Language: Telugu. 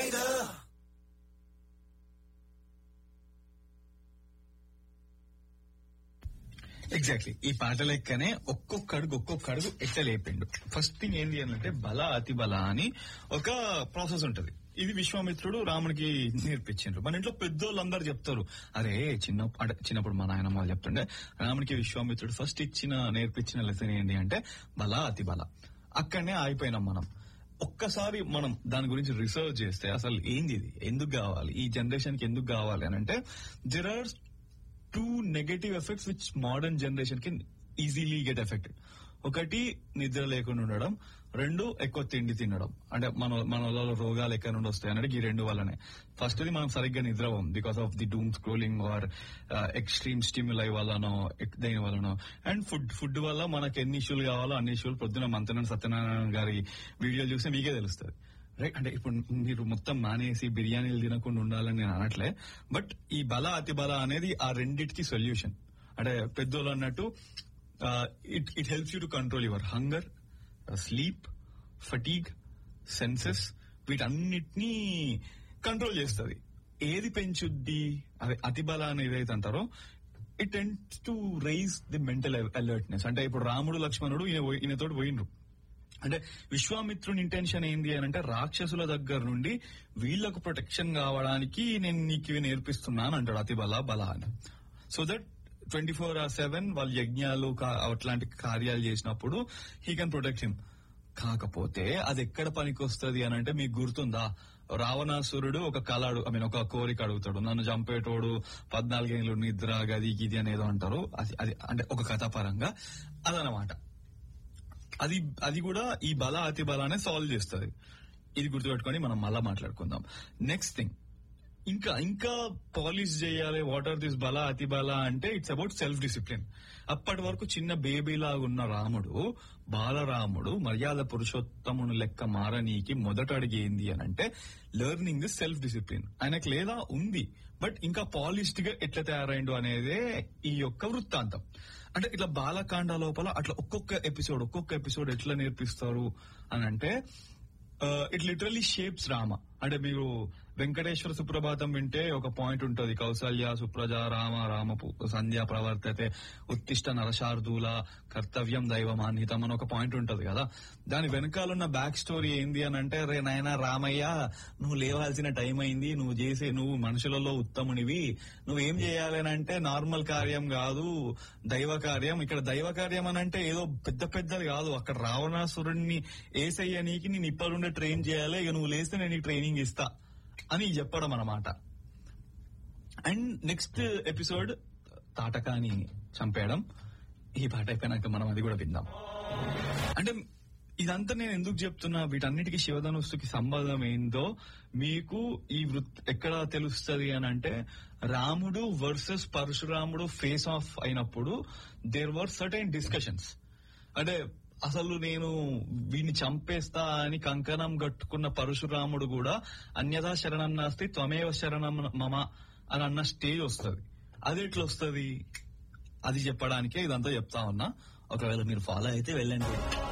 tiger. ఎగ్జాక్ట్లీ ఈ పాట లెక్కనే ఒక్కొక్క అడుగు ఒక్కొక్క అడుగు ఎట్లా లేపిండు ఫస్ట్ థింగ్ ఏంటి అని అంటే బల అతి బల అని ఒక ప్రాసెస్ ఉంటది ఇది విశ్వామిత్రుడు రామునికి నేర్పించిండ్రు మన ఇంట్లో పెద్దోళ్ళందరూ చెప్తారు అరే చిన్న అంటే చిన్నప్పుడు మా నాయనమ్మ వాళ్ళు చెప్తుండే రామునికి విశ్వామిత్రుడు ఫస్ట్ ఇచ్చిన నేర్పించిన లెసన్ ఏంటి అంటే బల అతి బల అక్కడనే ఆగిపోయినాం మనం ఒక్కసారి మనం దాని గురించి రీసెర్చ్ చేస్తే అసలు ఏంది ఇది ఎందుకు కావాలి ఈ జనరేషన్ కి ఎందుకు కావాలి అని అంటే there are two negative effects which modern generation కి ఈజీలీ గెట్ ఎఫెక్టెడ్ ఒకటి నిద్ర లేకుండా ఉండడం రెండు ఎక్కువ తిండి తినడం అంటే మన మన వాళ్ళలో రోగాలు ఎక్కడ నుండి వస్తాయి అంటే ఈ రెండు వల్లనే ఫస్ట్ ది మనం సరిగ్గా నిద్రపోం because of the doom scrolling or extreme stimuli వల్లనో ఎక్- దేని వల్లనో అండ్ ఫుడ్ ఫుడ్ వల్ల మనకి ఎన్ని ఇష్యూలు కావాలో అన్ని ఇష్యూలు పొద్దున మంతనం సత్యనారాయణ గారి వీడియోలు చూస్తే మీకే తెలుస్తుంది రైట్ అంటే ఇప్పుడు మీరు మొత్తం మానేసి బిర్యానీలు తినకుండా ఉండాలని నేను అనట్లే బట్ ఈ బల అతి బల అనేది ఆ రెండిటికి సొల్యూషన్ అంటే పెద్దోళ్ళు అన్నట్టు it it helps you to control your hunger sleep fatigue senses వీటన్నిటినీ కంట్రోల్ చేస్తుంది ఏది పెంచుద్ది అదే అతి బల అని ఏదైతే అంటారో it tends to raise the mental alertness అంటే ఇప్పుడు రాముడు లక్ష్మణుడు ఈయన పోయి- ఈయనతోటి పోయినరు అంటే విశ్వామిత్రుని ఇంటెన్షన్ ఏంది అని అంటే రాక్షసుల దగ్గర నుండి వీళ్ళకు ప్రొటెక్షన్ కావడానికి నేను నీకు ఇవి నేర్పిస్తున్నాను అంటాడు అతి బల బల అని so that twenty four or seven వాళ్ళు యజ్ఞాలు కా- అట్లాంటి కార్యాలు చేసినప్పుడు హీ కెన్ ప్రొటెక్ట్ హిమ్ కాకపోతే అది ఎక్కడ పనికి వస్తుంది అని అంటే మీకు గుర్తుందా రావణాసురుడు ఒక కళ ఐ మీన్ ఒక కోరిక అడుగుతాడు నన్ను చంపేటోడు పద్నాలుగేళ్ళు నిద్ర గది గిది అనేదో అంటారు అది అది అంటే ఒక కథాపరంగా అదనమాట అది అది కూడా ఈ బల అతి బలానే సాల్వ్ చేస్తుంది ఇది గుర్తుపెట్టుకొని మనం మళ్ళా మాట్లాడుకుందాం నెక్స్ట్ థింగ్ ఇంకా ఇంకా పాలిష్ చేయాలి వాట్ ఆర్ దిస్ బల అతి బల అంటే ఇట్స్ అబౌట్ సెల్ఫ్ డిసిప్లిన్ అప్పటి వరకు చిన్న బేబీ లాగా ఉన్న రాముడు బాలరాముడు మర్యాద పురుషోత్తముని లెక్క మారనీకి మొదట అడిగి ఏంది అని అంటే లెర్నింగ్ దిస్ సెల్ఫ్ డిసిప్లిన్ ఆయనకు లేదా ఉంది బట్ ఇంకా పాలిష్డ్ గా ఎట్లా తయారైండు అనేదే ఈ యొక్క వృత్తాంతం అంటే ఇట్లా బాలకాండ లోపల అట్లా ఒక్కొక్క ఎపిసోడ్ ఒక్కొక్క ఎపిసోడ్ ఎట్లా నేర్పిస్తారు అని అంటే ఇట్ లిటరలీ షేప్స్ రామ అంటే మీరు వెంకటేశ్వర సుప్రభాతం వింటే ఒక పాయింట్ ఉంటది కౌసల్య సుప్రజ రామ రామ పు- సంధ్య ప్రవర్తతే ఉత్తిష్ట నరశార్దూల కర్తవ్యం దైవమాన్హితం అని ఒక పాయింట్ ఉంటది కదా దాని వెనకాలన్న బ్యాక్ స్టోరీ ఏంది అని అంటే రే నాయన రామయ్య నువ్వు లేవాల్సిన టైం అయింది నువ్వు చేసే నువ్వు మనుషులలో ఉత్తమునివి నువ్వేం చేయాలి అని అంటే నార్మల్ కార్యం కాదు దైవ కార్యం ఇక్కడ దైవ కార్యం అని అంటే ఏదో పెద్ద పెద్దది కాదు అక్కడ రావణాసురుణ్ణి ఏసయ్య నీకి నేను ఇప్పటిండే ట్రైన్ చేయాలి ఇక నువ్వు లేస్తే నేను నీకు ట్రైనింగ్ ఇస్తా అని చెప్పడం అన్నమాట అండ్ నెక్స్ట్ ఎపిసోడ్ తాటకాని చంపేయడం ఈ పాట అయిపోయినాక మనం అది కూడా విందాం అంటే ఇదంతా నేను ఎందుకు చెప్తున్నా వీటన్నిటికీ శివధనుస్సుకి సంబంధం ఏందో మీకు ఈ వృత్ ఎక్కడ తెలుస్తుంది అని అంటే రాముడు వర్సెస్ పరశురాముడు ఫేస్ ఆఫ్ అయినప్పుడు దేర్ వర్ సర్టైన్ డిస్కషన్స్ అంటే అసలు నేను వీడిని చంపేస్తా అని కంకణం కట్టుకున్న పరశురాముడు కూడా అన్యథా శరణం నాస్తి త్వమేవ శరణం మమ అని అన్న స్టేజ్ వస్తుంది అది ఎట్లా వస్తుంది అది చెప్పడానికే ఇదంతా చెప్తా ఉన్నా ఒకవేళ మీరు ఫాలో అయితే వెళ్ళండి